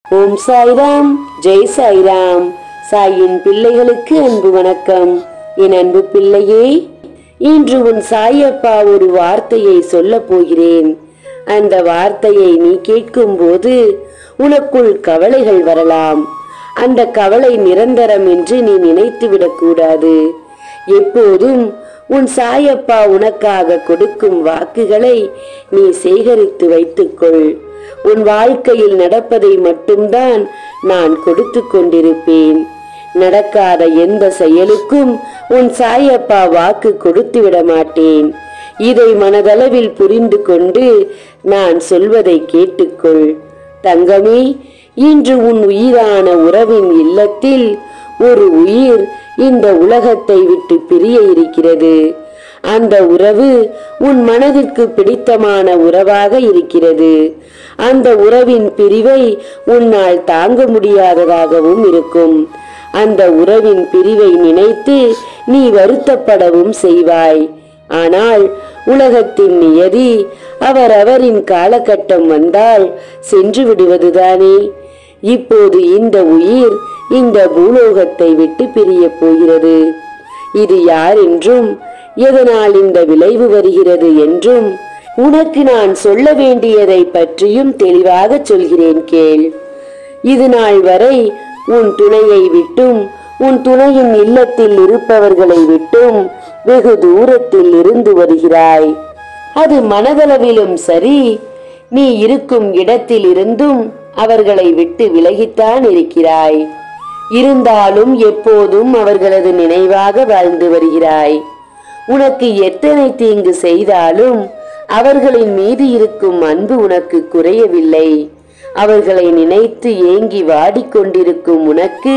ஓம் சாய்ராம் ஜெய் சாய்ராம் சாயின் பிள்ளைகளுக்கு அன்பு வணக்கம் என் அன்பு பிள்ளையே இன்று உன் சாயப்பா ஒரு வார்த்தையை சொல்லப் போகிறேன் அந்த வார்த்தையை நீ கேட்கும்போது உனக்குள் கவலைகள் வரலாம் அந்த கவலை நிரந்தரம் என்று நீ நினைத்து விடக்கூடாது எப்போதும் உன் சாயப்பா உனக்காக கொடுக்கும் வாக்குகளை நீ சேகரித்து வைத்துக்கொள் உன் வாழ்க்கையில் நடப்பதை மட்டும்தான் நான் கொடுத்து கொண்டிருப்பேன் நடக்காத எந்த செயலுக்கும் உன் சாயப்பா வாக்கு கொடுத்து விட மாட்டேன் இதை மனதளவில் புரிந்து கொண்டு நான் சொல்வதை கேட்டுக்கொள் தங்கமே இன்று உன் உயிரான உறவின் இல்லத்தில் ஒரு உயிர் இந்த உலகத்தை விட்டு பிரிய இருக்கிறது அந்த உறவு உன் மனதிற்கு பிடித்தமான உறவாக இருக்கிறது அந்த உறவின் பிரிவை உன்னால் தாங்க முடியாததாகவும் இருக்கும் அந்த உறவின் பிரிவை நினைத்து நீ வருத்தப்படவும் செய்வாய் ஆனால் உலகத்தின் நியதி அவரவரின் காலகட்டம் வந்தால் சென்று விடுவதுதானே இப்போது இந்த உயிர் இந்த பூலோகத்தை விட்டு பிரியப் போகிறது இது யார் என்றும் எதனால் இந்த விளைவு வருகிறது என்றும் உனக்கு நான் சொல்ல வேண்டியதை பற்றியும் தெளிவாக சொல்கிறேன் கேள் இது நாள் வரை உன் துணையை விட்டும் உன் துணையின் இல்லத்தில் இருப்பவர்களை விட்டும் வெகு தூரத்தில் இருந்து வருகிறாய் அது மனதளவிலும் சரி நீ இருக்கும் இடத்தில் இருந்தும் அவர்களை விட்டு விலகித்தான் இருக்கிறாய் இருந்தாலும் எப்போதும் அவர்களது நினைவாக வாழ்ந்து வருகிறாய் உனக்கு எத்தனை தீங்கு செய்தாலும் அவர்களின் மீது இருக்கும் அன்பு உனக்கு குறையவில்லை அவர்களை நினைத்து ஏங்கி வாடிக்கொண்டிருக்கும் உனக்கு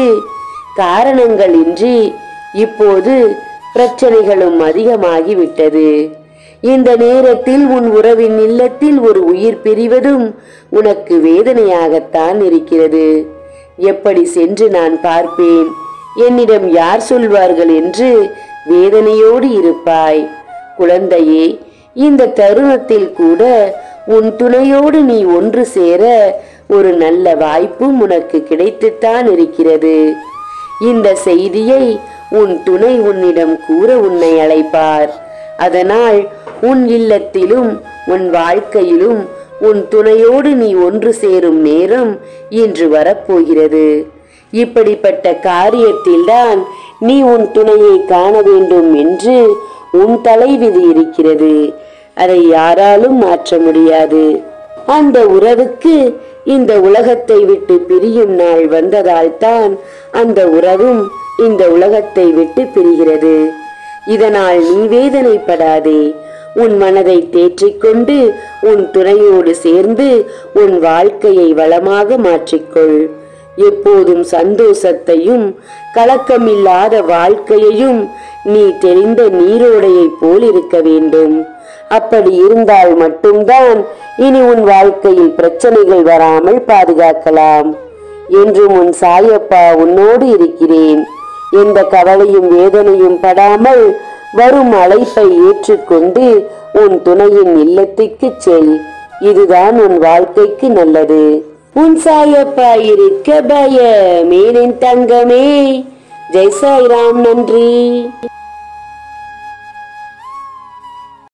காரணங்களின்றி இப்போது பிரச்சனைகளும் அதிகமாகிவிட்டது இந்த நேரத்தில் உன் உறவின் இல்லத்தில் ஒரு உயிர் பிரிவதும் உனக்கு வேதனையாகத்தான் இருக்கிறது எப்படி சென்று நான் பார்ப்பேன் என்னிடம் யார் சொல்வார்கள் என்று வேதனையோடு இருப்பாய் குழந்தையே இந்த தருணத்தில் கூட உன் துணையோடு நீ ஒன்று சேர ஒரு நல்ல வாய்ப்பும் உனக்கு கிடைத்துத்தான் இருக்கிறது இந்த செய்தியை உன் துணை உன்னிடம் கூற உன்னை அழைப்பார் அதனால் உன் இல்லத்திலும் உன் வாழ்க்கையிலும் உன் துணையோடு நீ ஒன்று சேரும் நேரம் இன்று வரப்போகிறது இப்படிப்பட்ட காரியத்தில்தான் நீ உன் துணையை காண வேண்டும் என்று உன் தலைவிதி இருக்கிறது அதை யாராலும் மாற்ற முடியாது அந்த உறவுக்கு இந்த உலகத்தை விட்டு பிரியும் நாள் வந்ததால் தான் அந்த உறவும் இந்த உலகத்தை விட்டு பிரிகிறது இதனால் நீ வேதனைப்படாதே உன் மனதை தேற்றிக்கொண்டு உன் துணையோடு சேர்ந்து உன் வாழ்க்கையை வளமாக மாற்றிக்கொள் எப்போதும் சந்தோஷத்தையும் கலக்கமில்லாத வாழ்க்கையையும் நீ தெரிந்த நீரோடையைப் போல் இருக்க வேண்டும் அப்படி இருந்தால் மட்டும்தான் இனி உன் வாழ்க்கையில் பிரச்சனைகள் வராமல் பாதுகாக்கலாம் என்றும் உன் சாயப்பா உன்னோடு இருக்கிறேன் எந்த கவலையும் வேதனையும் படாமல் வரும் அழைப்பை ஏற்றுக்கொண்டு உன் துணையின் இல்லத்துக்கு செல் இதுதான் உன் வாழ்க்கைக்கு நல்லது உன் சாயப்பா இருக்க பயமேனின் தங்கமே ஜெய் சாய்ராம் நன்றி